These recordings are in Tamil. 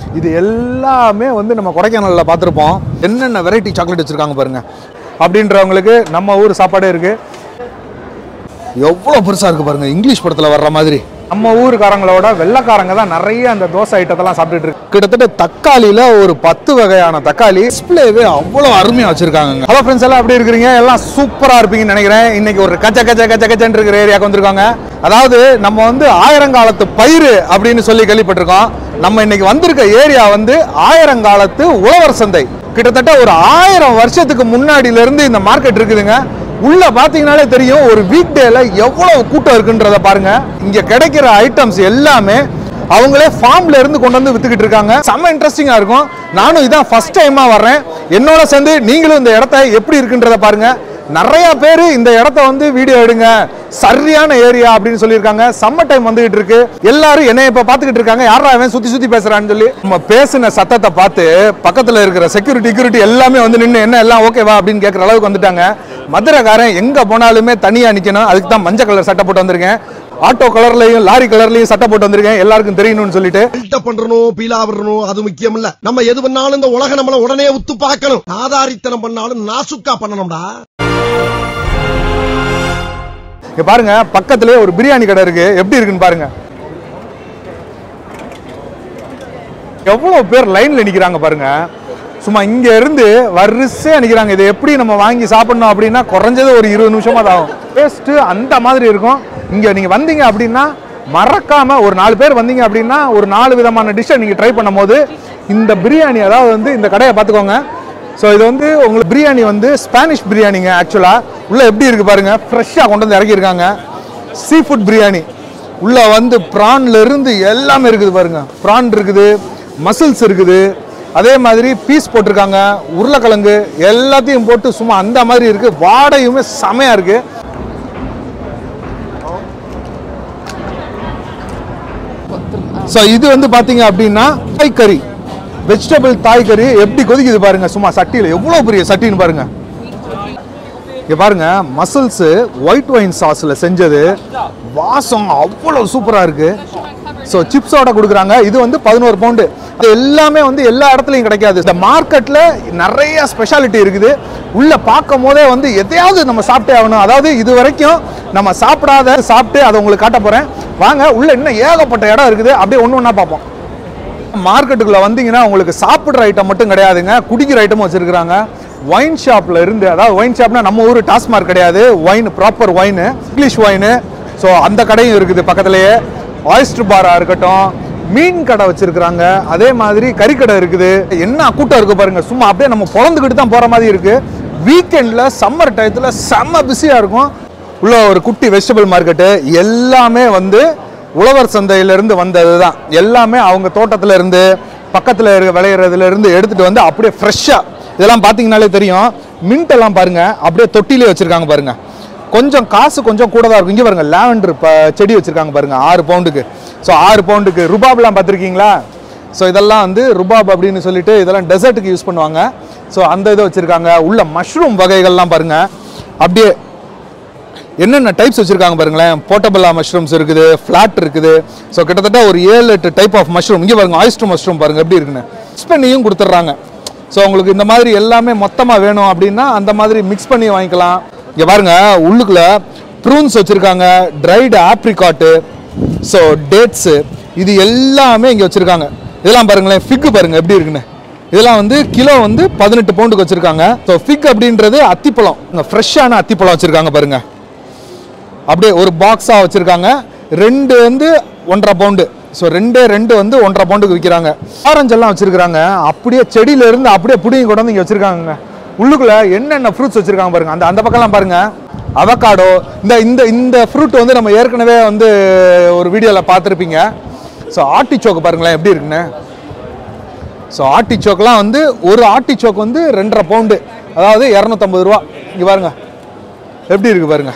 இது எல்லாமே வந்து நம்ம கொடைக்கானல்ல பார்த்துருப்போம் என்னென்ன வெரைட்டி சாக்லேட் வச்சிருக்காங்க பாருங்க அப்படின்றவங்களுக்கு நம்ம ஊர் சாப்பாடே இருக்கு எவ்வளோ பெருசா இருக்கு பாருங்க இங்கிலீஷ் படத்துல வர்ற மாதிரி நம்ம ஊருக்காரங்களோட வெள்ளைக்காரங்க தான் நிறைய அந்த தோசை ஐட்டத்தெல்லாம் சாப்பிட்டுட்டு இருக்கு கிட்டத்தட்ட தக்காளியில ஒரு பத்து வகையான தக்காளி டிஸ்பிளேவே அவ்வளோ அருமையா வச்சிருக்காங்க ஹலோ ஃப்ரெண்ட்ஸ் எல்லாம் எப்படி இருக்கிறீங்க எல்லாம் சூப்பரா இருப்பீங்கன்னு நினைக்கிறேன் இன்னைக்கு ஒரு கச்ச கச்ச கச்ச கச்சன்னு இருக்கிற ஏரியாவுக்கு வந்திருக்காங்க அதாவது நம்ம வந்து ஆயிரங்காலத்து பயிர் அப்படின்னு சொல்லி கேள்விப்பட்டிருக்கோம் நம்ம இன்னைக்கு வந்திருக்க ஏரியா வந்து ஆயிரங்காலத்து உழவர் சந்தை கிட்டத்தட்ட ஒரு ஆயிரம் வருஷத்துக்கு முன்னாடியில இருந்து இந்த மார்க்கெட் இருக்குதுங்க உள்ள பாத்தீங்கனாலே தெரியும் ஒரு வீக் டேல எவ்வளவு கூட்டம் இருக்குன்றத பாருங்க இங்க கிடைக்கிற ஐட்டம்ஸ் எல்லாமே அவங்களே ஃபார்ம்ல இருந்து கொண்டு வந்து வித்துக்கிட்டு இருக்காங்க செம்ம இன்ட்ரெஸ்டிங்கா இருக்கும் நானும் இதான் ஃபர்ஸ்ட் டைமா வர்றேன் என்னோட சேர்ந்து நீங்களும் இந்த இடத்த எப்படி இருக்குன்றத பாருங்க நிறைய பேர் இந்த இடத்த வந்து வீடியோ எடுங்க சரியான ஏரியா அப்படின்னு சொல்லியிருக்காங்க சம்மர் டைம் வந்துகிட்டு இருக்கு எல்லாரும் என்னை இப்ப பாத்துக்கிட்டு இருக்காங்க யாரா அவன் சுத்தி சுத்தி பேசுறான்னு சொல்லி நம்ம பேசின சத்தத்தை பார்த்து பக்கத்துல இருக்கிற செக்யூரிட்டி செக்யூரிட்டி எல்லாமே வந்து நின்று என்ன எல்லாம் ஓகேவா அப்படின்னு கேட்குற அளவுக்கு வந்துட்டாங்க மதுரைக்காரன் எங்க போனாலுமே தனியா நிக்கணும் அதுக்கு தான் மஞ்சள் கலர் சட்டை போட்டு வந்திருக்கேன் ஆட்டோ கலர்லயும் லாரி கலர்லயும் சட்டை போட்டு வந்திருக்கேன் எல்லாருக்கும் தெரியணும்னு சொல்லிட்டு பில்டப் பண்றணும் பீலா விடணும் அது முக்கியம் இல்ல நம்ம எது பண்ணாலும் இந்த உலக நம்மள உடனே உத்து பார்க்கணும் ஆதாரித்தனம் பண்ணாலும் நாசுக்கா பண்ணணும்டா இங்க பாருங்க பக்கத்துலயே ஒரு பிரியாணி கடை இருக்கு எப்படி இருக்குன்னு பாருங்க எவ்வளவு பேர் லைன்ல நிக்கிறாங்க பாருங்க சும்மா இங்க இருந்து வரிசையா நிக்கிறாங்க இதை எப்படி நம்ம வாங்கி சாப்பிடணும் அப்படின்னா குறைஞ்சது ஒரு இருபது நிமிஷமா தான் ஆகும் டேஸ்ட் அந்த மாதிரி இருக்கும் இங்க நீங்க வந்தீங்க அப்படின்னா மறக்காம ஒரு நாலு பேர் வந்தீங்க அப்படின்னா ஒரு நாலு விதமான டிஷ்ஷை நீங்க ட்ரை பண்ணும்போது இந்த பிரியாணி அதாவது வந்து இந்த கடையை பார்த்துக்கோங்க ஸோ இது வந்து உங்களுக்கு பிரியாணி வந்து ஸ்பானிஷ் பிரியாணிங்க ஆக்சுவலாக உள்ள எப்படி இருக்கு பாருங்க ஃப்ரெஷ்ஷாக கொண்டு வந்து இறக்கியிருக்காங்க சீ ஃபுட் பிரியாணி உள்ள வந்து ப்ரான்ல இருந்து எல்லாமே இருக்குது பாருங்க ப்ரான் இருக்குது மசில்ஸ் இருக்குது அதே மாதிரி பீஸ் போட்டிருக்காங்க உருளைக்கிழங்கு எல்லாத்தையும் போட்டு சும்மா அந்த மாதிரி இருக்கு வாடையுமே செமையா இருக்கு ஸோ இது வந்து பார்த்தீங்க அப்படின்னா தாய் கறி வெஜிடபிள் தாய் கறி எப்படி கொதிக்குது பாருங்க சும்மா சட்டியில் எவ்வளோ பெரிய சட்டின்னு பாருங்க இங்க பாருங்க மசில்ஸ் ஒயிட் ஒயின் சாஸ்ல செஞ்சது வாசம் அவ்வளோ சூப்பரா இருக்கு ஸோ சிப்ஸோட கொடுக்குறாங்க இது வந்து பதினோரு பவுண்டு இது எல்லாமே வந்து எல்லா இடத்துலையும் கிடைக்காது இந்த மார்க்கெட்ல நிறைய ஸ்பெஷாலிட்டி இருக்குது உள்ள பார்க்கும் போதே வந்து எதையாவது நம்ம சாப்பிட்டே ஆகணும் அதாவது இது வரைக்கும் நம்ம சாப்பிடாத சாப்பிட்டு அதை உங்களுக்கு காட்ட போறேன் வாங்க உள்ள இன்னும் ஏகப்பட்ட இடம் இருக்குது அப்படியே ஒன்று ஒன்றா பார்ப்போம் மார்க்கெட்டுக்குள்ள வந்தீங்கன்னா உங்களுக்கு சாப்பிட்ற ஐட்டம் மட்டும் கிடையாதுங்க குடிக்கிற ஐட்டமும் வச்சிருக்காங்க ஒயின் ஷாப்ல இருந்து அதாவது ஒயின் ஷாப்னா நம்ம ஊர் டாஸ்மார்க் கிடையாது wine proper wine English wine so அந்த கடையும் இருக்குது பக்கத்துலயே ஆயிஸ்டர் பாரா இருக்கட்டும் மீன் கடை வச்சிருக்கிறாங்க அதே மாதிரி கறிக்கடை இருக்குது என்ன கூட்டம் இருக்கு பாருங்க சும்மா அப்படியே நம்ம பொழந்துக்கிட்டு தான் போற மாதிரி இருக்கு வீக்கெண்ட்ல சம்மர் டயத்துல செம்ம பிஸியா இருக்கும் உள்ள ஒரு குட்டி வெஜிடபிள் மார்க்கெட்டு எல்லாமே வந்து உழவர் சந்தையில இருந்து வந்தது தான் எல்லாமே அவங்க தோட்டத்துல இருந்து பக்கத்துல இருக்க விளையிறதுல இருந்து எடுத்துட்டு வந்து அப்படியே ஃப்ரெஷ்ஷா இதெல்லாம் பாத்தீங்கன்னாலே தெரியும் மின்ட் எல்லாம் பாருங்க அப்படியே தொட்டிலே வச்சிருக்காங்க பாருங்க கொஞ்சம் காசு கொஞ்சம் கூட தான் இருக்கும் இங்க பாருங்க லாவெண்டர் செடி வச்சிருக்காங்க பாருங்க ஆறு பவுண்டுக்கு ஸோ ஆறு பவுண்டுக்கு ருபாப்லாம் பார்த்துருக்கீங்களா ஸோ இதெல்லாம் வந்து ருபாப் அப்படின்னு சொல்லிட்டு இதெல்லாம் டெசர்ட்டுக்கு யூஸ் பண்ணுவாங்க ஸோ அந்த இதை வச்சிருக்காங்க உள்ள மஷ்ரூம் வகைகள்லாம் பாருங்க அப்படியே என்னென்ன டைப்ஸ் வச்சிருக்காங்க பாருங்களேன் போர்ட்டபிளா மஷ்ரூம்ஸ் இருக்குது ஃப்ளாட் இருக்குது ஸோ கிட்டத்தட்ட ஒரு ஏழு எட்டு டைப் ஆஃப் மஷ்ரூம் இங்கே பாருங்க ஆயிஸ்டர் மஷ்ரூம் பாருங்க எப்படி இருக்குன்னு மிக்ஸ் பண்ணியும் கொடுத்துட்றாங்க ஸோ உங்களுக்கு இந்த மாதிரி எல்லாமே மொத்தமாக வேணும் அப்படின்னா அந்த மாதிரி மிக்ஸ் பண்ணி வாங்கிக்கலாம் இங்கே பாருங்க உள்ளுக்குள்ள ப்ரூன்ஸ் வச்சிருக்காங்க ட்ரைடு ஆப்ரிகாட்டு ஸோ டேட்ஸு இது எல்லாமே இங்கே வச்சிருக்காங்க இதெல்லாம் பாருங்களேன் ஃபிக்கு பாருங்க எப்படி இருக்குன்னு இதெல்லாம் வந்து கிலோ வந்து பதினெட்டு பவுண்டுக்கு வச்சிருக்காங்க ஸோ ஃபிக் அப்படின்றது அத்திப்பழம் இங்கே ஃப்ரெஷ்ஷான அத்திப்பழம் வச்சிருக்காங்க பாருங்க அப்படியே ஒரு பாக்ஸாக வச்சுருக்காங்க ரெண்டு வந்து ஒன்றரை பவுண்டு ஸோ ரெண்டே ரெண்டு வந்து ஒன்றரை பவுண்டுக்கு விற்கிறாங்க ஆரஞ்சு எல்லாம் வச்சிருக்காங்க அப்படியே செடியில இருந்து அப்படியே புடிங்கி கொண்டு வந்து இங்கே வச்சிருக்காங்க உள்ளுக்குள்ள என்னென்ன ஃப்ரூட்ஸ் வச்சிருக்காங்க பாருங்க அந்த அந்த பக்கம்லாம் பாருங்க அவகாடோ இந்த இந்த இந்த ஃப்ரூட் வந்து நம்ம ஏற்கனவே வந்து ஒரு வீடியோவில் பார்த்துருப்பீங்க ஸோ ஆட்டிச்சோக்கு பாருங்களேன் எப்படி இருக்குன்னு ஸோ ஆட்டிச்சோக்கெலாம் வந்து ஒரு ஆட்டிச்சோக்கு வந்து ரெண்டரை பவுண்டு அதாவது இரநூத்தம்பது ரூபா இங்கே பாருங்க எப்படி இருக்கு பாருங்க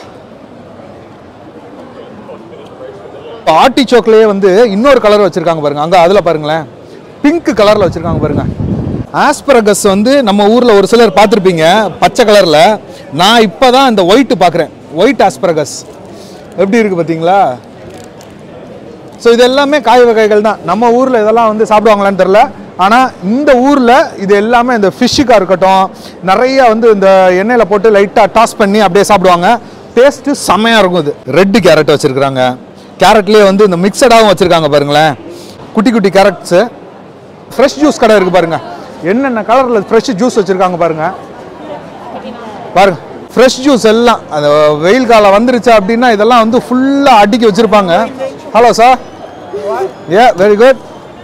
ஆட்டிச்சோக்லேயே வந்து இன்னொரு கலர் வச்சிருக்காங்க பாருங்க அங்க அதுல பாருங்களேன் பிங்க் கலர்ல வச்சிருக்காங்க பாருங்க ஆஸ்பரகஸ் வந்து நம்ம ஊர்ல ஒரு சிலர் பார்த்துருப்பீங்க பச்சை கலர்ல நான் இப்பதான் இந்த ஒயிட் பார்க்குறேன் ஒயிட் ஆஸ்பரகஸ் எப்படி இருக்கு பார்த்தீங்களா ஸோ இது எல்லாமே காய் வகைகள் தான் நம்ம ஊரில் இதெல்லாம் வந்து சாப்பிடுவாங்களான்னு தெரில ஆனால் இந்த ஊரில் இது எல்லாமே இந்த ஃபிஷ்ஷுக்காக இருக்கட்டும் நிறைய வந்து இந்த எண்ணெயில் போட்டு லைட்டாக டாஸ் பண்ணி அப்படியே சாப்பிடுவாங்க டேஸ்ட்டு செம்மையாக இருக்கும் இது ரெட்டு கேரட் வச்சுருக்குறாங்க கேரட்லேயே வந்து இந்த மிக்சடாகவும் வச்சுருக்காங்க பாருங்களேன் குட்டி குட்டி கேரட்ஸு ஃப்ரெஷ் ஜூஸ் கடை இருக்குது பாருங்க என்னென்ன கலரில் ஃப்ரெஷ் ஜூஸ் வச்சுருக்காங்க பாருங்க பாருங்க ஃப்ரெஷ் ஜூஸ் எல்லாம் அந்த வெயில் காலம் வந்துருச்சு அப்படின்னா இதெல்லாம் வந்து ஃபுல்லாக அடுக்கி வச்சுருப்பாங்க hello sir a very good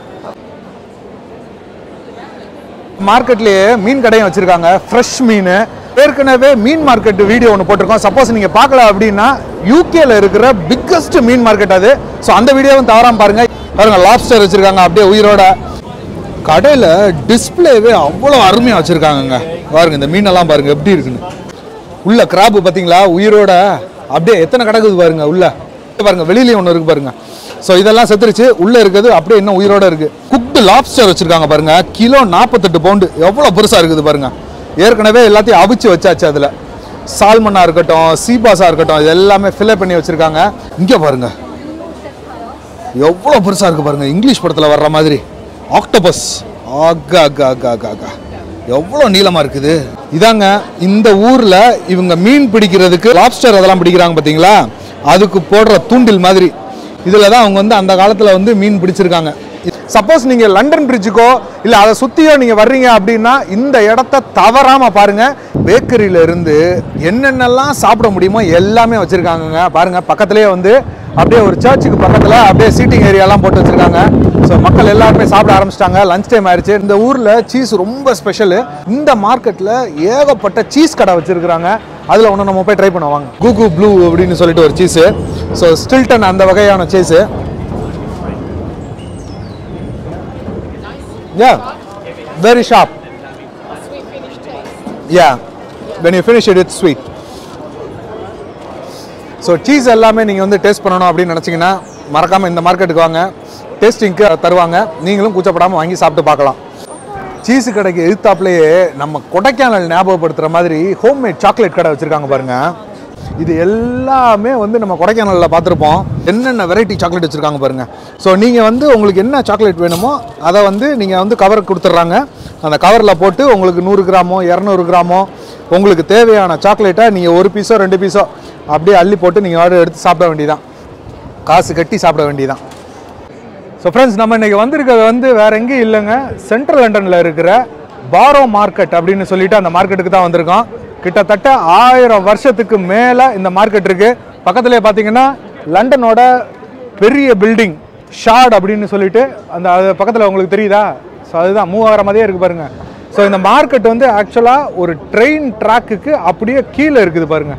மார்க்கெட்லேயே மீன் கடையும் வச்சுருக்காங்க ஃப்ரெஷ் மீன் ஏற்கனவே மீன் மார்க்கெட் வீடியோ ஒன்று போட்டிருக்கோம் சப்போஸ் நீங்கள் பார்க்கல அப்படின்னா யூகேல இருக்கிற பிக்கஸ்ட் மீன் மார்க்கெட் அது ஸோ அந்த வீடியோவும் தவறாம பாருங்க பாருங்க லாப்ஸ்டர் வச்சுருக்காங்க அப்படியே உயிரோட கடையில் டிஸ்பிளேவே அவ்வளோ அருமையாக வச்சுருக்காங்கங்க பாருங்க இந்த மீனெல்லாம் பாருங்க எப்படி இருக்குன்னு உள்ள கிராப் பார்த்தீங்களா உயிரோட அப்படியே எத்தனை கிடக்குது பாருங்க உள்ள பாருங்க வெளியிலயும் ஒன்று இருக்கு பாருங்க ஸோ இதெல்லாம் செத்துருச்சு உள்ள இருக்கிறது அப்படியே இன்னும் உயிரோட இருக்கு குக்டு லாப்ஸ்டர் வச்சிருக்காங்க பாருங்க கிலோ நாற்பத்தெட்டு பவுண்டு எவ்வளோ பெருசா இருக்குது பாருங்க ஏற்கனவே எல்லாத்தையும் அவிச்சு வச்சாச்சு அதில் சால்மனா இருக்கட்டும் சீபாஸா இருக்கட்டும் இது எல்லாமே ஃபில்அப் பண்ணி வச்சிருக்காங்க இங்கே பாருங்க எவ்வளோ பெருசா இருக்கு பாருங்க இங்கிலீஷ் படத்தில் வர்ற மாதிரி ஆக்டோபஸ் ஆகா ஆகா ஆகா ஆகா ஆகா எவ்வளோ நீளமா இருக்குது இதாங்க இந்த ஊர்ல இவங்க மீன் பிடிக்கிறதுக்கு லாப்ஸ்டர் அதெல்லாம் பிடிக்கிறாங்க பார்த்தீங்களா அதுக்கு போடுற தூண்டில் மாதிரி இதில் தான் அவங்க வந்து அந்த காலத்தில் வந்து மீன் பிடிச்சிருக்காங்க சப்போஸ் நீங்கள் லண்டன் பிரிட்ஜுக்கோ இல்லை அதை சுற்றியோ நீங்கள் வர்றீங்க அப்படின்னா இந்த இடத்த தவறாமல் பாருங்கள் பேக்கரியில இருந்து என்னென்னலாம் சாப்பிட முடியுமோ எல்லாமே வச்சுருக்காங்கங்க பாருங்கள் பக்கத்துலேயே வந்து அப்படியே ஒரு சர்ச்சுக்கு பக்கத்தில் அப்படியே சீட்டிங் ஏரியாலாம் போட்டு வச்சுருக்காங்க ஸோ மக்கள் எல்லாருமே சாப்பிட ஆரம்பிச்சிட்டாங்க லஞ்ச் டைம் ஆயிடுச்சு இந்த ஊரில் சீஸ் ரொம்ப ஸ்பெஷலு இந்த மார்க்கெட்டில் ஏகப்பட்ட சீஸ் கடை வச்சுருக்குறாங்க அதில் ஒன்று நம்ம போய் ட்ரை பண்ணுவாங்க கூகு ப்ளூ அப்படின்னு சொல்லிட்டு ஒரு சீஸு ஸோ ஸ்டில்டன் அந்த வகையான cheese Yeah, very sharp. Sweet finish taste. Yeah, when you finish it, it's sweet. So cheese எல்லாமே நீங்கள் வந்து டேஸ்ட் பண்ணணும் அப்படின்னு நினச்சிங்கன்னா மறக்காமல் இந்த மார்க்கெட்டுக்கு வாங்க டேஸ்டிங்க்கு தருவாங்க நீங்களும் கூச்சப்படாமல் வாங்கி சாப்பிட்டு பார்க்கலாம் சீஸ் கடைக்கு எதிர்த்தாப்புலேயே நம்ம கொடைக்கானல் ஞாபகப்படுத்துகிற மாதிரி ஹோம்மேட் சாக்லேட் கடை வச்சுருக்காங்க பாருங்கள் இது எல்லாமே வந்து நம்ம கொடைக்கானலில் பார்த்துருப்போம் என்னென்ன வெரைட்டி சாக்லேட் வச்சுருக்காங்க பாருங்கள் ஸோ நீங்கள் வந்து உங்களுக்கு என்ன சாக்லேட் வேணுமோ அதை வந்து நீங்கள் வந்து கவர் கொடுத்துட்றாங்க அந்த கவரில் போட்டு உங்களுக்கு நூறு கிராமோ இரநூறு கிராமோ உங்களுக்கு தேவையான சாக்லேட்டை நீங்கள் ஒரு பீஸோ ரெண்டு பீஸோ அப்படியே அள்ளி போட்டு நீங்கள் ஆர்டர் எடுத்து சாப்பிட வேண்டியதான் காசு கட்டி சாப்பிட வேண்டியதான் ஸோ ஃப்ரெண்ட்ஸ் நம்ம இன்னைக்கு வந்திருக்கிறது வந்து வேற எங்கேயும் இல்லைங்க சென்ட்ரல் லண்டனில் இருக்கிற பாரோ மார்க்கெட் அப்படின்னு சொல்லிட்டு அந்த மார்க்கெட்டுக்கு தான் வந்திருக்கோம் கிட்டத்தட்ட ஆயிரம் வருஷத்துக்கு மேலே இந்த மார்க்கெட் இருக்கு பக்கத்துலேயே பார்த்தீங்கன்னா லண்டனோட பெரிய பில்டிங் ஷார்ட் அப்படின்னு சொல்லிட்டு அந்த அது பக்கத்தில் உங்களுக்கு தெரியுதா ஸோ அதுதான் மூவ் ஆகிற மாதிரியே இருக்கு பாருங்க ஸோ இந்த மார்க்கெட் வந்து ஆக்சுவலாக ஒரு ட்ரெயின் ட்ராக்குக்கு அப்படியே கீழே இருக்குது பாருங்க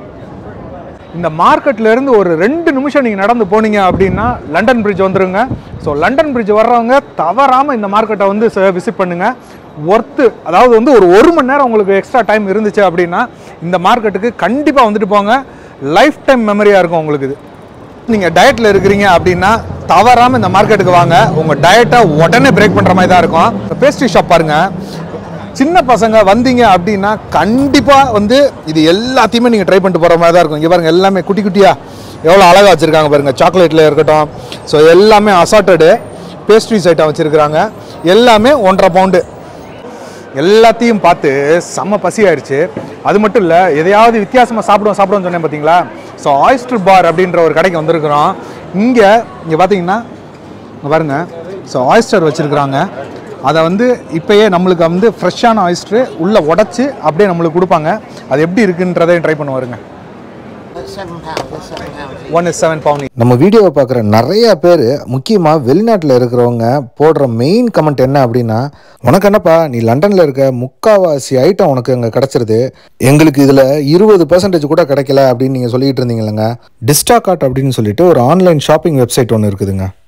இந்த மார்க்கெட்ல இருந்து ஒரு ரெண்டு நிமிஷம் நீங்கள் நடந்து போனீங்க அப்படின்னா லண்டன் பிரிட்ஜ் வந்துருங்க ஸோ லண்டன் பிரிட்ஜ் வர்றவங்க தவறாமல் இந்த மார்க்கெட்டை வந்து விசிட் பண்ணுங்க ஒர்த்து அதாவது வந்து ஒரு ஒரு மணி நேரம் உங்களுக்கு எக்ஸ்ட்ரா டைம் இருந்துச்சு அப்படின்னா இந்த மார்க்கெட்டுக்கு கண்டிப்பாக வந்துட்டு போங்க லைஃப் டைம் மெமரியாக இருக்கும் உங்களுக்கு இது நீங்கள் டயட்டில் இருக்கிறீங்க அப்படின்னா தவறாமல் இந்த மார்க்கெட்டுக்கு வாங்க உங்கள் டயட்டை உடனே பிரேக் பண்ணுற மாதிரி தான் இருக்கும் பேஸ்ட்ரி ஷாப் பாருங்கள் சின்ன பசங்க வந்தீங்க அப்படின்னா கண்டிப்பாக வந்து இது எல்லாத்தையுமே நீங்கள் ட்ரை பண்ணிட்டு போகிற மாதிரி தான் இருக்கும் இங்கே பாருங்கள் எல்லாமே குட்டி குட்டியாக எவ்வளோ அழகாக வச்சுருக்காங்க பாருங்கள் சாக்லேட்டில் இருக்கட்டும் ஸோ எல்லாமே அசார்ட்டடு பேஸ்ட்ரிஸ் ஐட்டம் வச்சுருக்குறாங்க எல்லாமே ஒன்றரை பவுண்டு எல்லாத்தையும் பார்த்து செம்ம பசி ஆயிடுச்சு அது மட்டும் இல்லை எதையாவது வித்தியாசமாக சாப்பிடுவோம் சாப்பிடுவோம்னு சொன்னேன் பார்த்தீங்களா ஸோ ஆயிஸ்டர் பார் அப்படின்ற ஒரு கடைக்கு வந்திருக்கிறோம் இங்கே இங்கே பார்த்தீங்கன்னா இங்க பாருங்க ஸோ ஆயிஸ்டர் வச்சுருக்குறாங்க அதை வந்து இப்போயே நம்மளுக்கு வந்து ஃப்ரெஷ்ஷான ஆயிஸ்டரு உள்ளே உடச்சி அப்படியே நம்மளுக்கு கொடுப்பாங்க அது எப்படி இருக்குன்றதையும் ட்ரை பண்ண வருங்க Seven pounds. That's seven pounds. One is seven pound நம்ம வீடியோவை பார்க்குற நிறைய பேர் முக்கியமாக வெளிநாட்டில் இருக்கிறவங்க போடுற மெயின் கமெண்ட் என்ன அப்படின்னா உனக்கு என்னப்பா நீ லண்டனில் இருக்க முக்காவாசி ஐட்டம் உனக்கு அங்கே கிடச்சிருது எங்களுக்கு இதில் இருபது பர்சன்டேஜ் கூட கிடைக்கல அப்படின்னு நீங்கள் சொல்லிட்டு இருந்தீங்க இல்லைங்க டிஸ்டாகார்ட் அப்படின்னு சொல்லிட்டு ஒரு ஆன்லைன் ஷாப்பிங் வெப்சைட் ஒன்று இருக்குதுங்க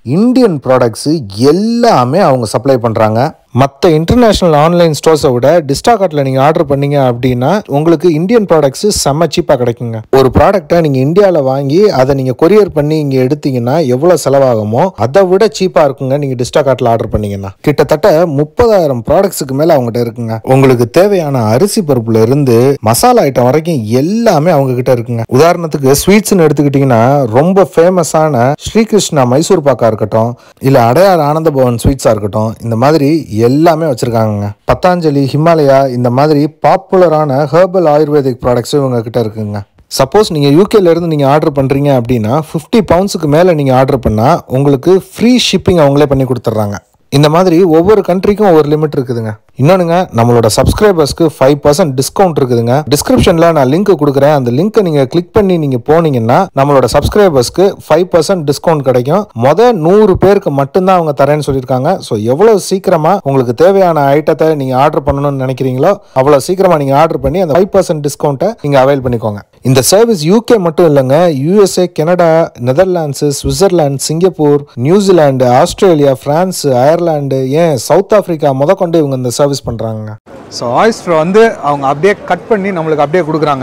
இந்தியன் ப்ராடக்ட்ஸு எல்லாமே அவங்க சப்ளை பண்ணுறாங்க மற்ற இன்டர்நேஷ்னல் ஆன்லைன் ஸ்டோர்ஸை விட டிஸ்டாகார்ட்டில் நீங்கள் ஆர்டர் பண்ணீங்க அப்படின்னா உங்களுக்கு இந்தியன் ப்ராடக்ட்ஸு செம்ம சீப்பாக கிடைக்குங்க ஒரு ப்ராடக்ட்டை நீங்கள் இந்தியாவில் வாங்கி அதை நீங்கள் கொரியர் பண்ணி இங்கே எடுத்தீங்கன்னா எவ்வளோ செலவாகுமோ அதை விட சீப்பாக இருக்குங்க நீங்கள் டிஸ்டாகார்ட்டில் ஆர்டர் பண்ணீங்கன்னா கிட்டத்தட்ட முப்பதாயிரம் ப்ராடக்ட்ஸுக்கு மேலே அவங்ககிட்ட இருக்குங்க உங்களுக்கு தேவையான அரிசி பருப்புல இருந்து மசாலா ஐட்டம் வரைக்கும் எல்லாமே அவங்க கிட்ட இருக்குங்க உதாரணத்துக்கு ஸ்வீட்ஸ்னு எடுத்துக்கிட்டிங்கன்னா ரொம்ப ஃபேமஸான ஸ்ரீகிருஷ்ணா மைசூர் பாக்கா இருக்கட்டும் இல்லை அடையார் ஆனந்த பவன் ஸ்வீட்ஸாக இருக்கட்டும் இந்த மாதிரி எல்லாமே வச்சிருக்காங்க பத்தாஞ்சலி ஹிமாலயா இந்த மாதிரி பாப்புலரான ஹெர்பல் ஆயுர்வேதிக் ப்ராடக்ட்ஸும் இவங்க கிட்ட இருக்குங்க சப்போஸ் நீங்கள் யூகேல இருந்து நீங்கள் ஆர்டர் பண்ணுறீங்க அப்படின்னா ஃபிஃப்டி பவுண்ட்ஸுக்கு மேலே நீங்கள் ஆர்டர் பண்ணால் உங்களுக்கு ஃப்ரீ ஷிப்பிங் அவங்களே பண்ணி கொடுத்துட்றாங்க இந்த மாதிரி ஒவ்வொரு கண்ட்ரிக்கும் ஒரு லிமிட் இருக்குதுங்க இன்னொன்னுங்க நம்மளோட சப்ஸ்கிரைபர்ஸ்க்கு ஃபைவ் பர்சன்ட் டிஸ்கவுண்ட் இருக்குதுங்க டிஸ்கிரிப்ஷனில் நான் லிங்க் கொடுக்குறேன் அந்த லிங்க்கை நீங்கள் கிளிக் பண்ணி நீங்கள் போனீங்கன்னா நம்மளோட சப்ஸ்கிரைபர்ஸ்க்கு ஃபைவ் பர்சன்ட் டிஸ்கவுண்ட் கிடைக்கும் மொதல் நூறு பேருக்கு மட்டும்தான் அவங்க தரேன்னு சொல்லியிருக்காங்க ஸோ எவ்வளோ சீக்கிரமாக உங்களுக்கு தேவையான ஐட்டத்தை நீங்கள் ஆர்டர் பண்ணணும்னு நினைக்கிறீங்களோ அவ்வளோ சீக்கிரமாக நீங்கள் ஆர்டர் பண்ணி அந்த ஃபைவ் பர்சன்ட் டிஸ்கவுண்ட்டை நீங்கள் அவைல் பண்ணிக்கோங்க இந்த சர்வீஸ் யூகே மட்டும் இல்லைங்க USA Canada Netherlands Switzerland Singapore New Zealand Australia France Ireland ஏன் சவுத் ஆப்பிரிக்கா முத கொண்டு இவங்க இந்த சர்வீஸ் பண்ணுறாங்க ஸோ ஆயிஸ்டர் வந்து அவங்க அப்படியே கட் பண்ணி நம்மளுக்கு அப்படியே கொடுக்குறாங்க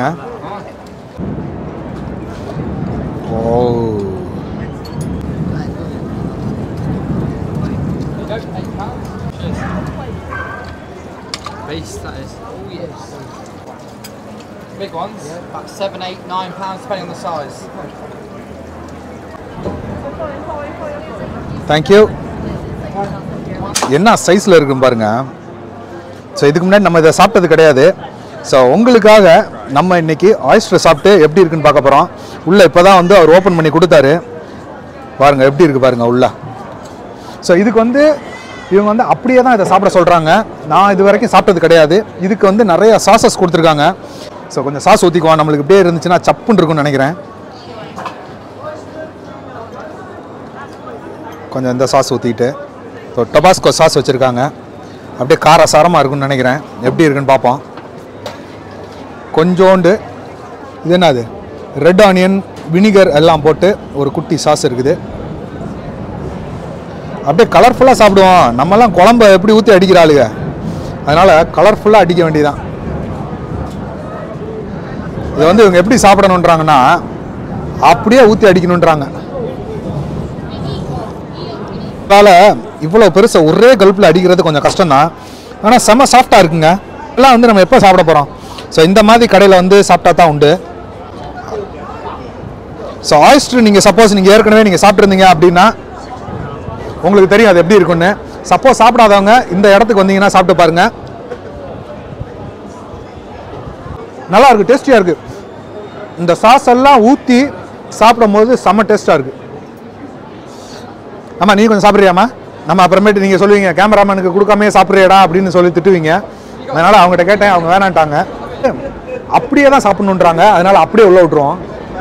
oh Beast that is. Oh yes. Big ones. About seven, eight, nine pounds, depending on the size. Thank you என்ன சைஸில் இருக்கும் பாருங்க ஸோ இதுக்கு முன்னாடி நம்ம இதை சாப்பிட்டது கிடையாது ஸோ உங்களுக்காக நம்ம இன்னைக்கு ஆயிஸ்டர் சாப்பிட்டு எப்படி இருக்குன்னு பார்க்க போகிறோம் உள்ளே இப்போ தான் வந்து அவர் ஓப்பன் பண்ணி கொடுத்தாரு பாருங்க எப்படி இருக்கு பாருங்க உள்ள ஸோ இதுக்கு வந்து இவங்க வந்து அப்படியே தான் இதை சாப்பிட சொல்கிறாங்க நான் இது வரைக்கும் சாப்பிட்டது கிடையாது இதுக்கு வந்து நிறைய சாசஸ் கொடுத்துருக்காங்க ஸோ கொஞ்சம் சாஸ் ஊற்றிக்குவோம் நம்மளுக்கு இப்படியே இருந்துச்சுன்னா சப்புன்னு இருக்கும்னு நினைக்கிறேன் கொஞ்சம் இந்த சாஸ் ஊற்றிட்டு ஸோ டொபாஸ்கோ சாஸ் வச்சுருக்காங்க அப்படியே கார சாரமாக இருக்கும்னு நினைக்கிறேன் எப்படி இருக்குன்னு பார்ப்போம் கொஞ்சோண்டு இது என்னது ரெட் ஆனியன் வினிகர் எல்லாம் போட்டு ஒரு குட்டி சாஸ் இருக்குது அப்படியே கலர்ஃபுல்லாக சாப்பிடுவோம் நம்மலாம் குழம்ப எப்படி ஊற்றி அடிக்கிற ஆளுங்க அதனால் கலர்ஃபுல்லாக அடிக்க வேண்டியதான் இதை வந்து இவங்க எப்படி சாப்பிடணுன்றாங்கன்னா அப்படியே ஊற்றி அடிக்கணுன்றாங்க அதனால் இவ்வளோ பெருசை ஒரே கல்ப்பில் அடிக்கிறது கொஞ்சம் கஷ்டம்தான் ஆனால் செம்ம சாஃப்டாக இருக்குங்க எல்லாம் வந்து நம்ம எப்போ சாப்பிட போகிறோம் ஸோ இந்த மாதிரி கடையில் வந்து சாப்பிட்டா தான் உண்டு ஸோ ஆயிஸ்டர் நீங்கள் சப்போஸ் நீங்கள் ஏற்கனவே நீங்கள் சாப்பிட்ருந்தீங்க அப்படின்னா உங்களுக்கு தெரியும் அது எப்படி இருக்குன்னு சப்போஸ் சாப்பிடாதவங்க இந்த இடத்துக்கு வந்தீங்கன்னா சாப்பிட்டு பாருங்க நல்லா இருக்கு டேஸ்டியாக இருக்கு இந்த சாஸ் எல்லாம் ஊற்றி சாப்பிடும்போது செம்ம டேஸ்ட்டாக இருக்கு ஆமாம் நீ கொஞ்சம் சாப்பிட்றியாமா நம்ம அப்புறமேட்டு நீங்கள் சொல்லுவீங்க கேமராமேனுக்கு கொடுக்காமே சாப்பிட்றியடா அப்படின்னு சொல்லி திட்டுவீங்க அதனால் அவங்ககிட்ட கேட்டேன் அவங்க வேணான்ட்டாங்க அப்படியே தான் சாப்பிட்ணுன்றாங்க அதனால் அப்படியே உள்ள விட்டுருவோம்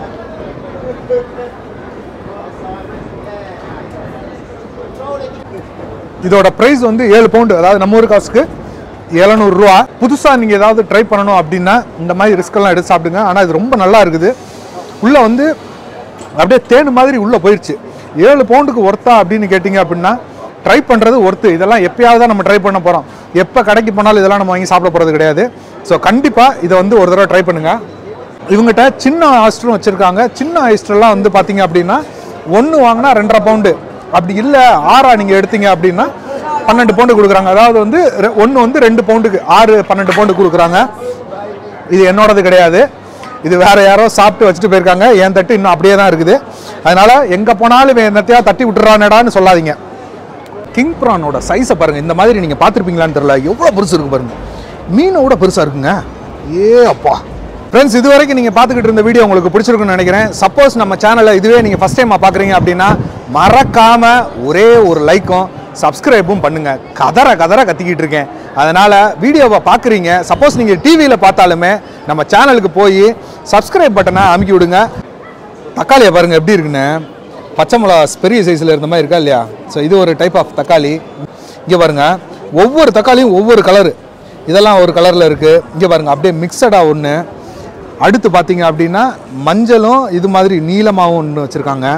இதோட ப்ரைஸ் வந்து ஏழு பவுண்டு அதாவது நம்ம ஊர் காசுக்கு எழுநூறுரூவா புதுசாக நீங்கள் ஏதாவது ட்ரை பண்ணணும் அப்படின்னா இந்த மாதிரி ரிஸ்கெல்லாம் எடுத்து சாப்பிடுங்க ஆனால் இது ரொம்ப நல்லா இருக்குது உள்ளே வந்து அப்படியே தேன் மாதிரி உள்ளே போயிடுச்சு ஏழு பவுண்டுக்கு ஒர்த்தா அப்படின்னு கேட்டிங்க அப்படின்னா ட்ரை பண்ணுறது ஒர்த்து இதெல்லாம் எப்பயாவது தான் நம்ம ட்ரை பண்ண போகிறோம் எப்போ கடைக்கு போனாலும் இதெல்லாம் நம்ம வாங்கி சாப்பிட போகிறது கிடையாது ஸோ கண்டிப்பாக இதை வந்து ஒரு தடவை ட்ரை பண்ணுங்கள் இவங்ககிட்ட சின்ன ஆயிஸ்டரும் வச்சுருக்காங்க சின்ன ஆயிஸ்டர்லாம் வந்து பார்த்தீங்க அப்படின்னா ஒன்று வாங்கினா ரெண்டரை பவுண்டு அப்படி இல்லை ஆறா நீங்கள் எடுத்தீங்க அப்படின்னா பன்னெண்டு பவுண்டு கொடுக்குறாங்க அதாவது வந்து ஒன்று வந்து ரெண்டு பவுண்டுக்கு ஆறு பன்னெண்டு பவுண்டு கொடுக்குறாங்க இது என்னோடது கிடையாது இது வேற யாரோ சாப்பிட்டு வச்சுட்டு போயிருக்காங்க என் தட்டு இன்னும் அப்படியே தான் இருக்குது அதனால எங்கே போனாலும் இவன் என்னத்தையா தட்டி விட்டுறானடான்னு சொல்லாதீங்க கிங் ப்ரானோட சைஸை பாருங்க இந்த மாதிரி நீங்கள் பார்த்துருப்பீங்களான்னு தெரியல எவ்வளோ பெருசு இருக்கு பாருங்க மீனை விட பெருசாக இருக்குங்க ஏ அப்பா ஃப்ரெண்ட்ஸ் இது வரைக்கும் நீங்கள் பார்த்துக்கிட்டு இருந்த வீடியோ உங்களுக்கு பிடிச்சிருக்குன்னு நினைக்கிறேன் சப்போஸ் நம்ம சேனலை இதுவே நீங்கள் ஃபஸ்ட் டைமாக பார்க்குறீங்க அப்படின்னா மறக்காம ஒரே ஒரு லைக்கும் சப்ஸ்கிரைபும் பண்ணுங்க கதற கதற கத்திக்கிட்டு இருக்கேன் அதனால வீடியோவை பார்க்குறீங்க சப்போஸ் நீங்கள் டிவியில் பார்த்தாலுமே நம்ம சேனலுக்கு போய் சப்ஸ்கிரைப் பட்டனை அமுக்கி விடுங்க தக்காளியை பாருங்க எப்படி இருக்குன்னு பச்சை மிளகா பெரிய சைஸில் இருந்த மாதிரி இருக்கா இல்லையா ஸோ இது ஒரு டைப் ஆஃப் தக்காளி இங்கே பாருங்க ஒவ்வொரு தக்காளியும் ஒவ்வொரு கலரு இதெல்லாம் ஒரு கலரில் இருக்குது இங்கே பாருங்க அப்படியே மிக்சடாக ஒன்று அடுத்து பார்த்தீங்க அப்படின்னா மஞ்சளும் இது மாதிரி நீளமாகவும் ஒன்று வச்சுருக்காங்க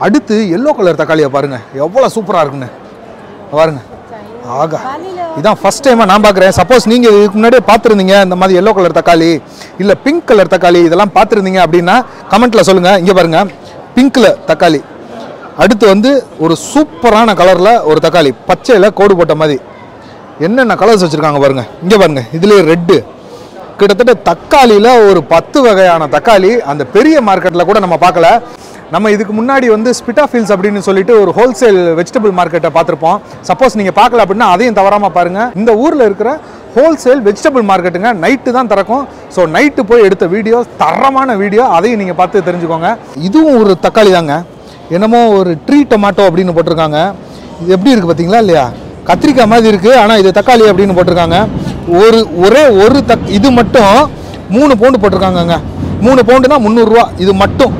அடுத்து எல்லோ கலர் தக்காளியை பாருங்க எவ்வளோ சூப்பராக இருக்குன்னு பாருங்க ஆகா இதான் ஃபர்ஸ்ட் டைமாக நான் பார்க்குறேன் சப்போஸ் நீங்கள் இதுக்கு முன்னாடியே பார்த்துருந்தீங்க இந்த மாதிரி எல்லோ கலர் தக்காளி இல்லை பிங்க் கலர் தக்காளி இதெல்லாம் பார்த்துருந்தீங்க அப்படின்னா கமெண்ட்டில் சொல்லுங்கள் இங்கே பாருங்க பிங்க்கில் தக்காளி அடுத்து வந்து ஒரு சூப்பரான கலரில் ஒரு தக்காளி பச்சையில் கோடு போட்ட மாதிரி என்னென்ன கலர்ஸ் வச்சுருக்காங்க பாருங்க இங்கே பாருங்க இதுலேயே ரெட்டு கிட்டத்தட்ட தக்காளியில் ஒரு பத்து வகையான தக்காளி அந்த பெரிய மார்க்கெட்டில் கூட நம்ம பார்க்கல நம்ம இதுக்கு முன்னாடி வந்து ஸ்பிட்டா ஃபீல்ஸ் அப்படின்னு சொல்லிட்டு ஒரு ஹோல்சேல் வெஜிடபிள் மார்க்கெட்டை பார்த்துருப்போம் சப்போஸ் நீங்கள் பார்க்கல அப்படின்னா அதையும் தவறாமல் பாருங்கள் இந்த ஊரில் இருக்கிற ஹோல்சேல் வெஜிடபிள் மார்க்கெட்டுங்க நைட்டு தான் திறக்கும் ஸோ நைட்டு போய் எடுத்த வீடியோ தரமான வீடியோ அதையும் நீங்கள் பார்த்து தெரிஞ்சுக்கோங்க இதுவும் ஒரு தக்காளி தாங்க என்னமோ ஒரு ட்ரீ டொமாட்டோ அப்படின்னு போட்டிருக்காங்க இது எப்படி இருக்குது பார்த்தீங்களா இல்லையா கத்திரிக்காய் மாதிரி இருக்குது ஆனால் இது தக்காளி அப்படின்னு போட்டிருக்காங்க ஒரு ஒரே ஒரு தக் இது மட்டும் மூணு பவுண்டு போட்டிருக்காங்கங்க மூணு பவுண்டுனா முந்நூறுரூவா இது மட்டும்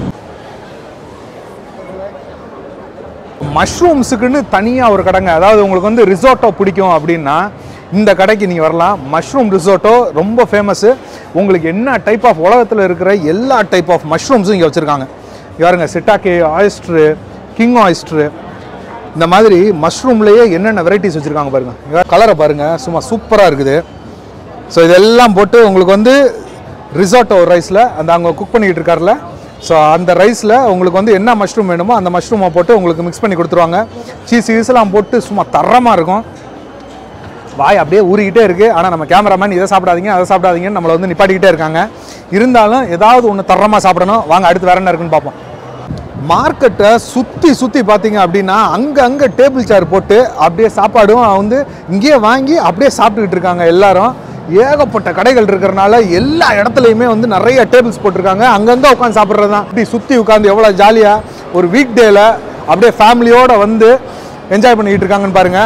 மஷ்ரூம்ஸுக்குன்னு தனியாக ஒரு கடைங்க அதாவது உங்களுக்கு வந்து ரிசோர்ட்டோ பிடிக்கும் அப்படின்னா இந்த கடைக்கு நீங்கள் வரலாம் மஷ்ரூம் ரிசோர்ட்டோ ரொம்ப ஃபேமஸ்ஸு உங்களுக்கு என்ன டைப் ஆஃப் உலகத்தில் இருக்கிற எல்லா டைப் ஆஃப் மஷ்ரூம்ஸும் இங்கே வச்சுருக்காங்க பாருங்க சிட்டாக்கே ஆயிஸ்ட்ரு கிங் ஆயிஸ்ட்ரு இந்த மாதிரி மஷ்ரூம்லேயே என்னென்ன வெரைட்டிஸ் வச்சுருக்காங்க பாருங்கள் கலரை பாருங்கள் சும்மா சூப்பராக இருக்குது ஸோ இதெல்லாம் போட்டு உங்களுக்கு வந்து ரிசார்ட்டோ ரைஸில் அந்த அவங்க குக் பண்ணிக்கிட்டு இருக்கார்ல ஸோ அந்த ரைஸில் உங்களுக்கு வந்து என்ன மஷ்ரூம் வேணுமோ அந்த மஷ்ரூமை போட்டு உங்களுக்கு மிக்ஸ் பண்ணி கொடுத்துருவாங்க சீஸ் கீஸ்லாம் போட்டு சும்மா தரமாக இருக்கும் வாய் அப்படியே ஊறிக்கிட்டே இருக்குது ஆனால் நம்ம கேமராமேன் இதை சாப்பிடாதீங்க அதை சாப்பிடாதீங்கன்னு நம்மளை வந்து நிப்பாட்டிக்கிட்டே இருக்காங்க இருந்தாலும் ஏதாவது ஒன்று தரமாக சாப்பிடணும் வாங்க அடுத்து வேற என்ன இருக்குன்னு பார்ப்போம் மார்க்கெட்டை சுற்றி சுற்றி பார்த்தீங்க அப்படின்னா அங்கே அங்கே டேபிள் சேர் போட்டு அப்படியே சாப்பாடும் வந்து இங்கேயே வாங்கி அப்படியே சாப்பிட்டுக்கிட்டு இருக்காங்க எல்லாரும் ஏகப்பட்ட கடைகள் இருக்கிறனால எல்லா இடத்துலையுமே வந்து நிறைய டேபிள்ஸ் போட்டிருக்காங்க அங்கங்கே உட்காந்து சாப்பிட்றது தான் இப்படி சுற்றி உட்காந்து எவ்வளோ ஜாலியாக ஒரு வீக் டேயில் அப்படியே ஃபேமிலியோடு வந்து என்ஜாய் பண்ணிக்கிட்டு இருக்காங்கன்னு பாருங்கள்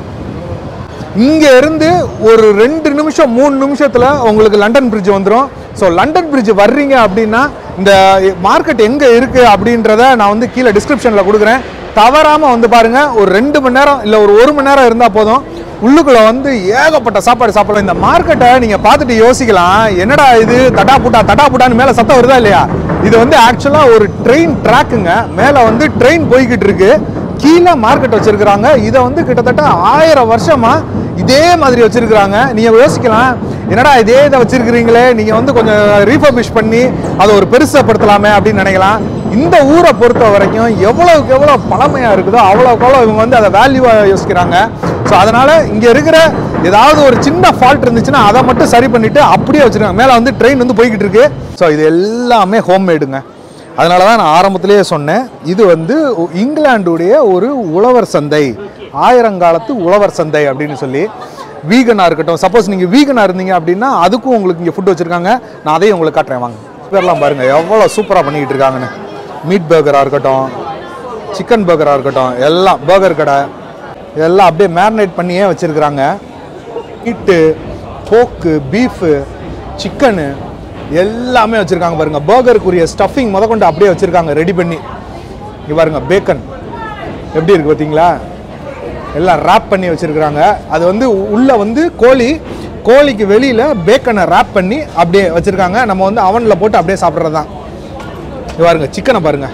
இங்க இருந்து ஒரு ரெண்டு நிமிஷம் மூணு நிமிஷத்துல உங்களுக்கு லண்டன் பிரிட்ஜ் வந்துடும் ஸோ லண்டன் பிரிட்ஜ் வர்றீங்க அப்படின்னா இந்த மார்க்கெட் எங்க இருக்கு அப்படின்றத நான் வந்து கீழே டிஸ்கிரிப்ஷன்ல கொடுக்குறேன் தவறாம வந்து பாருங்க ஒரு ரெண்டு மணி நேரம் இல்லை ஒரு ஒரு மணி நேரம் இருந்தா போதும் உள்ளுக்குள்ள வந்து ஏகப்பட்ட சாப்பாடு சாப்பிடலாம் இந்த மார்க்கெட்டை நீங்க பார்த்துட்டு யோசிக்கலாம் என்னடா இது தடா புட்டா தடா புட்டான்னு மேல சத்தம் வருதா இல்லையா இது வந்து ஆக்சுவலா ஒரு ட்ரெயின் ட்ராக்குங்க மேல வந்து ட்ரெயின் போய்கிட்டு இருக்கு கீழே மார்க்கெட் வச்சிருக்கிறாங்க இதை வந்து கிட்டத்தட்ட ஆயிரம் வருஷமா இதே மாதிரி வச்சிருக்கிறாங்க நீங்க யோசிக்கலாம் என்னடா இதே இதை வச்சிருக்கிறீங்களே நீங்க வந்து கொஞ்சம் ரீஃபர்பிஷ் பண்ணி அதை ஒரு பெருசப்படுத்தலாமே அப்படின்னு நினைக்கலாம் இந்த ஊரை பொறுத்த வரைக்கும் எவ்வளவுக்கு எவ்வளோ பழமையா இருக்குதோ அவ்வளோக்கு எவ்வளோ இவங்க வந்து அதை வேல்யூவா யோசிக்கிறாங்க ஸோ அதனால இங்க இருக்கிற ஏதாவது ஒரு சின்ன ஃபால்ட் இருந்துச்சுன்னா அதை மட்டும் சரி பண்ணிட்டு அப்படியே வச்சிருக்காங்க மேலே வந்து ட்ரெயின் வந்து போய்கிட்டு இருக்கு ஸோ இது எல்லாமே ஹோம்மேடுங்க அதனால தான் நான் ஆரம்பத்திலேயே சொன்னேன் இது வந்து உ- இங்கிலாந்துடைய ஒரு உழவர் சந்தை ஆயிரங்காலத்து உழவர் சந்தை அப்படின்னு சொல்லி வீகனாக இருக்கட்டும் சப்போஸ் நீங்கள் வீகனாக இருந்தீங்க அப்படின்னா அதுக்கும் உங்களுக்கு இங்கே ஃபுட் வச்சுருக்காங்க நான் அதையும் உங்களுக்கு காட்டுறேன் வாங்க பேர்லாம் பாருங்கள் எவ்வளோ சூப்பராக பண்ணிக்கிட்டு இருக்காங்கன்னு மீட் பர்கராக இருக்கட்டும் சிக்கன் பர்கராக இருக்கட்டும் எல்லாம் பர்கர் கடை எல்லாம் அப்படியே மேரினேட் பண்ணியே வச்சுருக்குறாங்க மீட்டு போக்கு பீஃபு சிக்கனு எல்லாமே வச்சுருக்காங்க பாருங்க பர்கருக்குரிய ஸ்டஃபிங் முதற்கொண்டு அப்படியே வச்சுருக்காங்க ரெடி பண்ணி இங்க பாருங்க பேக்கன் எப்படி இருக்கு பார்த்தீங்களா எல்லாம் ரேப் பண்ணி வச்சுருக்குறாங்க அது வந்து உள்ளே வந்து கோழி கோழிக்கு வெளியில் பேக்கனை ரேப் பண்ணி அப்படியே வச்சுருக்காங்க நம்ம வந்து அவனில் போட்டு அப்படியே சாப்பிட்றது தான் இங்க பாருங்க சிக்கனை பாருங்க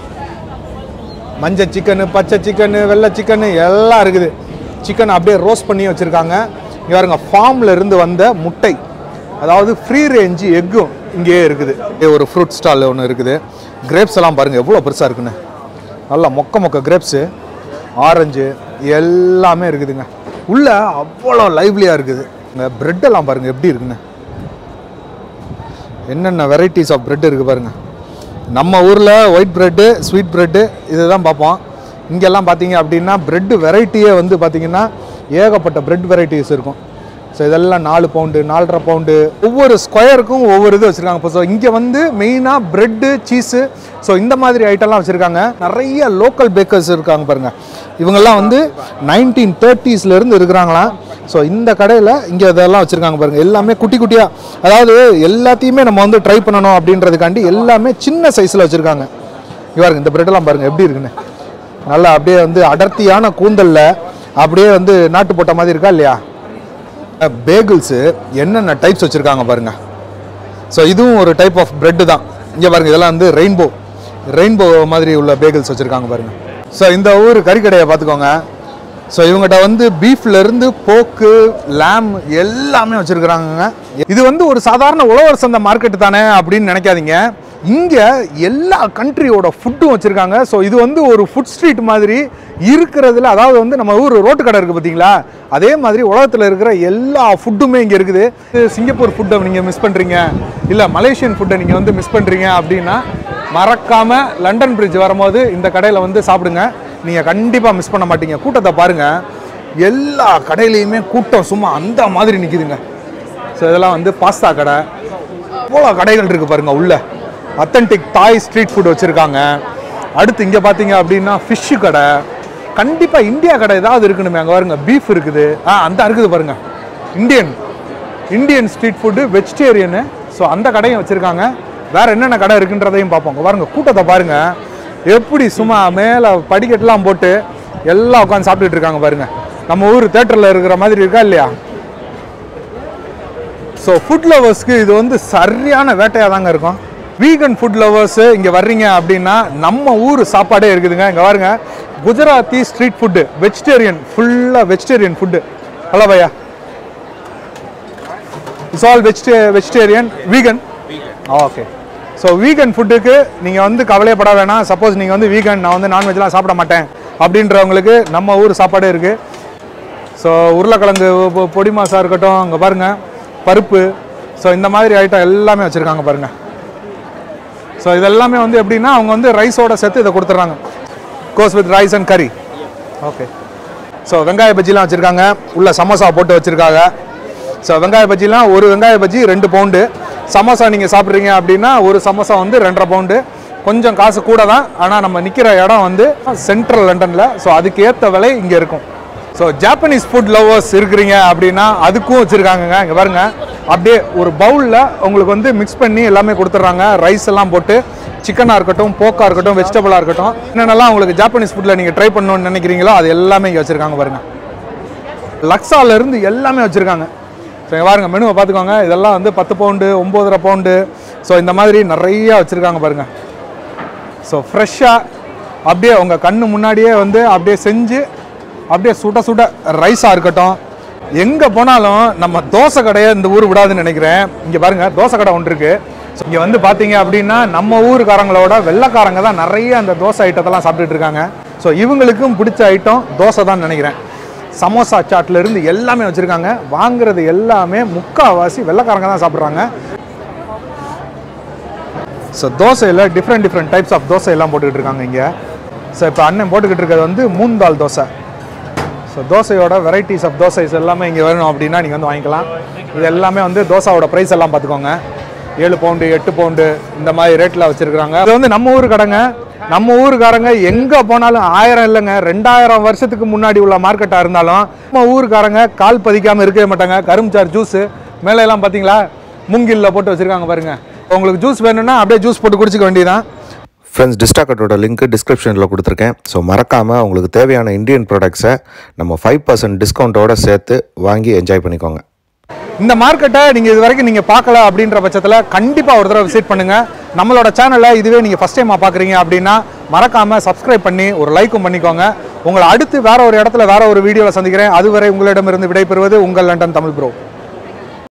மஞ்சள் சிக்கனு பச்சை சிக்கனு வெள்ளை சிக்கனு எல்லாம் இருக்குது சிக்கன் அப்படியே ரோஸ்ட் பண்ணி வச்சுருக்காங்க இங்கே பாருங்க ஃபார்மில் இருந்து வந்த முட்டை அதாவது ஃப்ரீ ரேஞ்சு எக்கும் இங்கேயே இருக்குது இங்கே ஒரு ஃப்ரூட் ஸ்டால் ஒன்று இருக்குது கிரேப்ஸ் எல்லாம் பாருங்கள் எவ்வளோ பெருசாக இருக்குன்னு நல்லா மொக்க மொக்க கிரேப்ஸு ஆரஞ்சு எல்லாமே இருக்குதுங்க உள்ள அவ்வளோ லைவ்லியாக இருக்குது இந்த bread எல்லாம் பாருங்கள் எப்படி இருக்குன்னு என்னென்ன வெரைட்டிஸ் ஆஃப் பிரெட் இருக்குது பாருங்கள் நம்ம ஊரில் ஒயிட் பிரெட்டு ஸ்வீட் பிரெட்டு இதுதான் பார்ப்போம் இங்கெல்லாம் பார்த்தீங்க அப்படின்னா பிரெட் வெரைட்டியே வந்து பார்த்தீங்கன்னா ஏகப்பட்ட பிரெட் வெரைட்டிஸ் இருக்கும் ஸோ இதெல்லாம் நாலு பவுண்டு நாலரை பவுண்டு ஒவ்வொரு ஸ்கொயருக்கும் ஒவ்வொரு இது வச்சுருக்காங்க இப்போ ஸோ இங்கே வந்து மெயினாக பிரெட்டு சீஸு ஸோ இந்த மாதிரி ஐட்டம்லாம் வச்சுருக்காங்க நிறைய லோக்கல் பேக்கர்ஸ் இருக்காங்க பாருங்கள் இவங்கெல்லாம் வந்து நைன்டீன் தேர்ட்டிஸ்லேருந்து இருக்கிறாங்களாம் ஸோ இந்த கடையில் இங்கே இதெல்லாம் வச்சுருக்காங்க பாருங்கள் எல்லாமே குட்டி குட்டியாக அதாவது எல்லாத்தையுமே நம்ம வந்து ட்ரை பண்ணணும் அப்படின்றதுக்காண்டி எல்லாமே சின்ன சைஸில் வச்சுருக்காங்க பாருங்க இந்த பிரெட்டெல்லாம் பாருங்கள் எப்படி இருக்குன்னு நல்லா அப்படியே வந்து அடர்த்தியான கூந்தலில் அப்படியே வந்து நாட்டு போட்ட மாதிரி இருக்கா இல்லையா பேகிள்ஸு என்னென்ன டைப்ஸ் வச்சுருக்காங்க பாருங்கள் ஸோ இதுவும் ஒரு டைப் ஆஃப் பிரெட்டு தான் இங்கே பாருங்க இதெல்லாம் வந்து ரெயின்போ ரெயின்போ மாதிரி உள்ள பேகிள்ஸ் வச்சுருக்காங்க பாருங்க ஸோ இந்த ஊர் கறிக்கடையை பார்த்துக்கோங்க ஸோ இவங்ககிட்ட வந்து beefல இருந்து போக்கு லேம் எல்லாமே வச்சுருக்குறாங்க இது வந்து ஒரு சாதாரண உழவர் சந்தை மார்க்கெட் தானே அப்படின்னு நினைக்காதீங்க இங்கே எல்லா கண்ட்ரியோட ஃபுட்டும் வச்சுருக்காங்க ஸோ இது வந்து ஒரு ஃபுட் ஸ்ட்ரீட் மாதிரி இருக்கிறதுல அதாவது வந்து நம்ம ஊர் ரோட்டு கடை இருக்குது பார்த்தீங்களா அதே மாதிரி உலகத்தில் இருக்கிற எல்லா ஃபுட்டுமே இங்கே இருக்குது இது சிங்கப்பூர் ஃபுட்டை நீங்கள் மிஸ் பண்ணுறீங்க இல்லை மலேசியன் ஃபுட்டை நீங்கள் வந்து மிஸ் பண்ணுறீங்க அப்படின்னா மறக்காமல் லண்டன் பிரிட்ஜ் வரும்போது இந்த கடையில் வந்து சாப்பிடுங்க நீங்கள் கண்டிப்பாக மிஸ் பண்ண மாட்டீங்க கூட்டத்தை பாருங்கள் எல்லா கடையிலையுமே கூட்டம் சும்மா அந்த மாதிரி நிற்கிதுங்க ஸோ இதெல்லாம் வந்து பாஸ்தா கடை இவ்வளோ கடைகள் இருக்குது பாருங்க உள்ள அத்தன்டிக் தாய் ஸ்ட்ரீட் ஃபுட் வச்சுருக்காங்க அடுத்து இங்கே பார்த்தீங்க அப்படின்னா ஃபிஷ்ஷு கடை கண்டிப்பாக இந்தியா கடை ஏதாவது இருக்கணுமே அங்கே பாருங்க பீஃப் இருக்குது ஆ அந்த இருக்குது பாருங்க Indian Indian street food vegetarian so அந்த கடையும் வச்சுருக்காங்க வேற என்னென்ன கடை இருக்குன்றதையும் பார்ப்போம் இங்க பாருங்க கூட்டத்தை பாருங்க எப்படி சும்மா மேலே படிக்கட்டுலாம் போட்டு எல்லாம் உட்காந்து சாப்பிட்டுட்டு இருக்காங்க பாருங்க நம்ம ஊர் தேட்டரில் இருக்கிற மாதிரி இருக்கா இல்லையா ஸோ ஃபுட் லவர்ஸ்க்கு இது வந்து சரியான வேட்டையாக தாங்க இருக்கும் வீகன் ஃபுட் லவர்ஸ் இங்கே வர்றீங்க அப்படின்னா நம்ம ஊர் சாப்பாடே இருக்குதுங்க இங்கே பாருங்க குஜராத்தி ஸ்ட்ரீட் ஃபுட்டு வெஜிடேரியன் ஃபுல்லாக வெஜிடேரியன் ஃபுட்டு ஹலோ பையா it's all vege vegetarian vegan okay so vegan ஃபுட்டுக்கு நீங்கள் வந்து கவலையப்பட வேணாம் சப்போஸ் நீங்கள் வந்து வீகன் நான் வந்து நான்வெஜ்லாம் சாப்பிட மாட்டேன் அப்படின்றவங்களுக்கு நம்ம ஊர் சாப்பாடே இருக்குது ஸோ உருளைக்கிழங்கு பொ- பொடி மாசா இருக்கட்டும் அங்கே பாருங்க பருப்பு ஸோ இந்த மாதிரி ஐட்டம் எல்லாமே வச்சுருக்காங்க பாருங்க ஸோ இதெல்லாமே வந்து எப்படின்னா அவங்க வந்து ரைஸோட சேர்த்து இதை கொடுத்துட்றாங்க goes with rice and curry okay so வெங்காய பஜ்ஜிலாம் வச்சுருக்காங்க உள்ள சமோசா போட்டு வச்சுருக்காங்க ஸோ வெங்காய பஜ்ஜிலாம் ஒரு வெங்காய பஜ்ஜி ரெண்டு பவுண்டு சமோசா நீங்கள் சாப்பிட்றீங்க அப்படின்னா ஒரு சமோசா வந்து ரெண்டரை பவுண்டு கொஞ்சம் காசு கூட தான் ஆனால் நம்ம நிற்கிற இடம் வந்து சென்ட்ரல் லண்டனில் ஸோ அதுக்கு ஏற்ற விலை இங்கே இருக்கும் ஸோ ஜாப்பனீஸ் ஃபுட் லவர்ஸ் இருக்கிறீங்க அப்படின்னா அதுக்கும் வச்சுருக்காங்கங்க இங்கே பாருங்க அப்படியே ஒரு பவுலில் உங்களுக்கு வந்து மிக்ஸ் பண்ணி எல்லாமே கொடுத்துட்றாங்க ரைஸ் எல்லாம் போட்டு சிக்கனாக இருக்கட்டும் போக்காக இருக்கட்டும் வெஜிடபிளாக இருக்கட்டும் என்னென்னலாம் உங்களுக்கு ஜாப்பனீஸ் ஃபுட்டில் நீங்கள் ட்ரை பண்ணணும்னு நினைக்கிறீங்களோ அது எல்லாமே இங்கே வச்சுருக்காங்க பாருங்க லக்ஸால இருந்து எல்லாமே வச்சுருக்காங்க ஸோ இங்க பாருங்க மெனுவை பார்த்துக்கோங்க இதெல்லாம் வந்து பத்து பவுண்டு ஒம்போதரை பவுண்டு ஸோ இந்த மாதிரி நிறைய வச்சுருக்காங்க பாருங்க ஸோ ஃப்ரெஷ்ஷாக அப்படியே உங்கள் கண்ணு முன்னாடியே வந்து அப்படியே செஞ்சு அப்படியே சுட சுட ரைஸாக இருக்கட்டும் எங்கே போனாலும் நம்ம தோசை கடையை இந்த ஊர் விடாதுன்னு நினைக்கிறேன் இங்கே பாருங்கள் தோசை கடை ஒன்று இருக்குது ஸோ இங்கே வந்து பார்த்தீங்க அப்படின்னா நம்ம ஊருக்காரங்களோட வெள்ளைக்காரங்க தான் நிறைய அந்த தோசை ஐட்டத்தெல்லாம் சாப்பிட்டுட்டு இருக்காங்க ஸோ இவங்களுக்கும் பிடிச்ச ஐட்டம் தோசை தான் நினைக்கிறேன் சமோசா சாட்ல இருந்து எல்லாமே வச்சுருக்காங்க வாங்குறது எல்லாமே முக்காவாசி வெள்ளைக்காரங்க தான் சாப்பிட்றாங்க ஸோ தோசையில் different different types of dosa எல்லாம் போட்டுக்கிட்டு இருக்காங்க இங்கே ஸோ இப்போ அண்ணன் போட்டுக்கிட்டு இருக்கிறது வந்து மூந்தால் தோசை ஸோ தோசையோட வெரைட்டிஸ் ஆஃப் தோசைஸ் எல்லாமே இங்கே வேணும் அப்படின்னா நீங்கள் வந்து வாங்கிக்கலாம் இது எல்லாமே வந்து தோசாவோட ப்ரைஸ் எல்லாம் பார்த்துக்கோங்க ஏழு பவுண்டு எட்டு பவுண்டு இந்த மாதிரி ரேட்டில் வச்சுருக்காங்க இது வந்து நம்ம ஊர் கடைங்க நம்ம ஊருக்காரங்க எங்கே போனாலும் ஆயிரம் இல்லைங்க ரெண்டாயிரம் வருஷத்துக்கு முன்னாடி உள்ள மார்க்கெட்டாக இருந்தாலும் நம்ம ஊருக்காரங்க கால் பதிக்காமல் இருக்கவே மாட்டாங்க கரும்புச்சார் ஜூஸு மேலே எல்லாம் பார்த்தீங்களா மூங்கில்ல போட்டு வச்சுருக்காங்க பாருங்க உங்களுக்கு ஜூஸ் வேணும்னா அப்படியே ஜூஸ் போட்டு குடிச்சிக்க வேண்டியதான் ஃப்ரெண்ட்ஸ் டிஸ்டாக்கட்டோட லிங்க் டிஸ்கிரிப்ஷனில் கொடுத்துருக்கேன் ஸோ மறக்காமல் உங்களுக்கு தேவையான இந்தியன் ப்ராடக்ட்ஸை நம்ம ஃபைவ் பர்சன்ட் டிஸ்கவுண்ட்டோட சேர்த்து வாங்கி என்ஜாய் பண்ணிக்கோங்க இந்த மார்க்கெட்டை நீங்கள் இது வரைக்கும் நீங்கள் பார்க்கல அப்படின்ற பட்சத்தில் கண்டிப்பாக ஒரு தடவை விசிட் பண்ணுங்கள் நம்மளோட சேனலை இதுவே நீங்கள் ஃபஸ்ட் டைமாக பார்க்குறீங்க அப்படின்னா மறக்காமல் சப்ஸ்கிரைப் பண்ணி ஒரு லைக்கும் பண்ணிக்கோங்க உங்களை அடுத்து வேற ஒரு இடத்துல வேற ஒரு வீடியோவில் சந்திக்கிறேன் அதுவரை உங்களிடமிருந்து விடைபெறுவது உங்கள் லண்டன் தமிழ் ப்ரோ